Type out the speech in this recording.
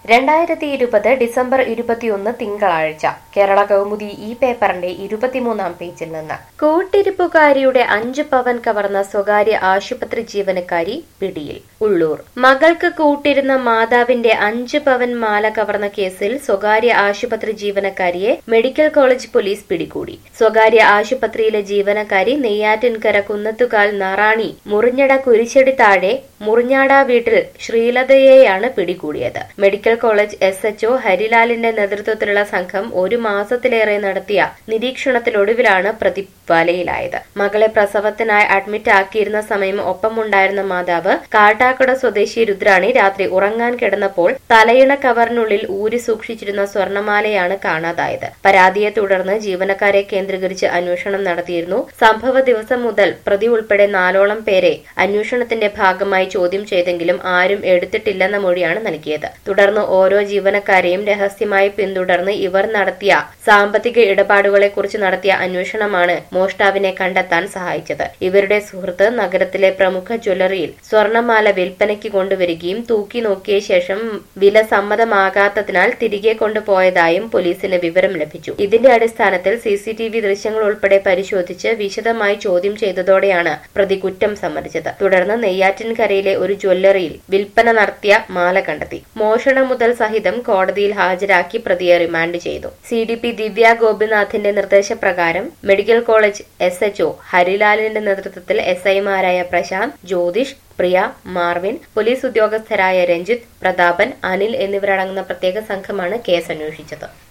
രണ്ടായിരത്തി ഇരുപത് ഡിസംബർ ഇരുപത്തിയൊന്ന് തിങ്കളാഴ്ച കേരള കൗമുദി ഈ പേപ്പറിന്റെ ഇരുപത്തിമൂന്നാം പേജിൽ നിന്ന് കൂട്ടിരിപ്പുകാരിയുടെ അഞ്ചു പവൻ കവർന്ന സ്വകാര്യ ആശുപത്രി ജീവനക്കാരി പിടിയിൽ ഉള്ളൂർ മകൾക്ക് കൂട്ടിരുന്ന മാതാവിന്റെ അഞ്ചു പവൻ മാല കവർന്ന കേസിൽ സ്വകാര്യ ആശുപത്രി ജീവനക്കാരിയെ മെഡിക്കൽ കോളേജ് പോലീസ് പിടികൂടി സ്വകാര്യ ആശുപത്രിയിലെ ജീവനക്കാരി നെയ്യാറ്റിൻകര കുന്നത്തുകാൽ നാറാണി മുറിഞ്ഞട കുരിശടി താഴെ മുറിഞ്ഞാട വീട്ടിൽ ശ്രീലതയെയാണ് പിടികൂടിയത് മെഡിക്കൽ കോളേജ് എസ് എച്ച്ഒ ഹരിലാലിന്റെ നേതൃത്വത്തിലുള്ള സംഘം ഒരു മാസത്തിലേറെ നടത്തിയ നിരീക്ഷണത്തിനൊടുവിലാണ് പ്രതി വലയിലായത് മകളെ പ്രസവത്തിനായി അഡ്മിറ്റ് ആക്കിയിരുന്ന സമയം ഒപ്പമുണ്ടായിരുന്ന മാതാവ് കാട്ടാക്കട സ്വദേശി രുദ്രാണി രാത്രി ഉറങ്ങാൻ കിടന്നപ്പോൾ തലയിണ കവറിനുള്ളിൽ ഊരി സൂക്ഷിച്ചിരുന്ന സ്വർണമാലയാണ് കാണാതായത് പരാതിയെ തുടർന്ന് ജീവനക്കാരെ കേന്ദ്രീകരിച്ച് അന്വേഷണം നടത്തിയിരുന്നു സംഭവ ദിവസം മുതൽ പ്രതി ഉൾപ്പെടെ നാലോളം പേരെ അന്വേഷണത്തിന്റെ ഭാഗമായി ചോദ്യം ചെയ്തെങ്കിലും ആരും എടുത്തിട്ടില്ലെന്ന മൊഴിയാണ് നൽകിയത് തുടർന്ന് ഓരോ ജീവനക്കാരെയും രഹസ്യമായി പിന്തുടർന്ന് ഇവർ നടത്തിയ സാമ്പത്തിക ഇടപാടുകളെക്കുറിച്ച് നടത്തിയ അന്വേഷണമാണ് മോഷ്ടാവിനെ കണ്ടെത്താൻ സഹായിച്ചത് ഇവരുടെ സുഹൃത്ത് നഗരത്തിലെ പ്രമുഖ ജ്വല്ലറിയിൽ സ്വർണമാല വിൽപ്പനയ്ക്ക് കൊണ്ടുവരികയും തൂക്കി നോക്കിയ ശേഷം വില സമ്മതമാകാത്തതിനാൽ തിരികെ കൊണ്ടുപോയതായും പോലീസിന് വിവരം ലഭിച്ചു ഇതിന്റെ അടിസ്ഥാനത്തിൽ സിസിടിവി ദൃശ്യങ്ങൾ ഉൾപ്പെടെ പരിശോധിച്ച് വിശദമായി ചോദ്യം ചെയ്തതോടെയാണ് പ്രതി കുറ്റം സമ്മതിച്ചത് തുടർന്ന് നെയ്യാറ്റിൻകരയിലെ ഒരു ജ്വല്ലറിയിൽ വിൽപ്പന നടത്തിയ മാല കണ്ടെത്തി മോഷണം മുതൽ സഹിതം കോടതിയിൽ ഹാജരാക്കി പ്രതിയെ റിമാൻഡ് ചെയ്തു സി ഡി പി ദിവ്യ ഗോപിനാഥിന്റെ നിർദ്ദേശപ്രകാരം മെഡിക്കൽ കോളേജ് എസ് എച്ച്ഒ ഹരിലാലിന്റെ നേതൃത്വത്തിൽ എസ് ഐമാരായ പ്രശാന്ത് ജ്യോതിഷ് പ്രിയ മാർവിൻ പോലീസ് ഉദ്യോഗസ്ഥരായ രഞ്ജിത്ത് പ്രതാപൻ അനിൽ എന്നിവരടങ്ങുന്ന പ്രത്യേക സംഘമാണ് കേസ് അന്വേഷിച്ചത്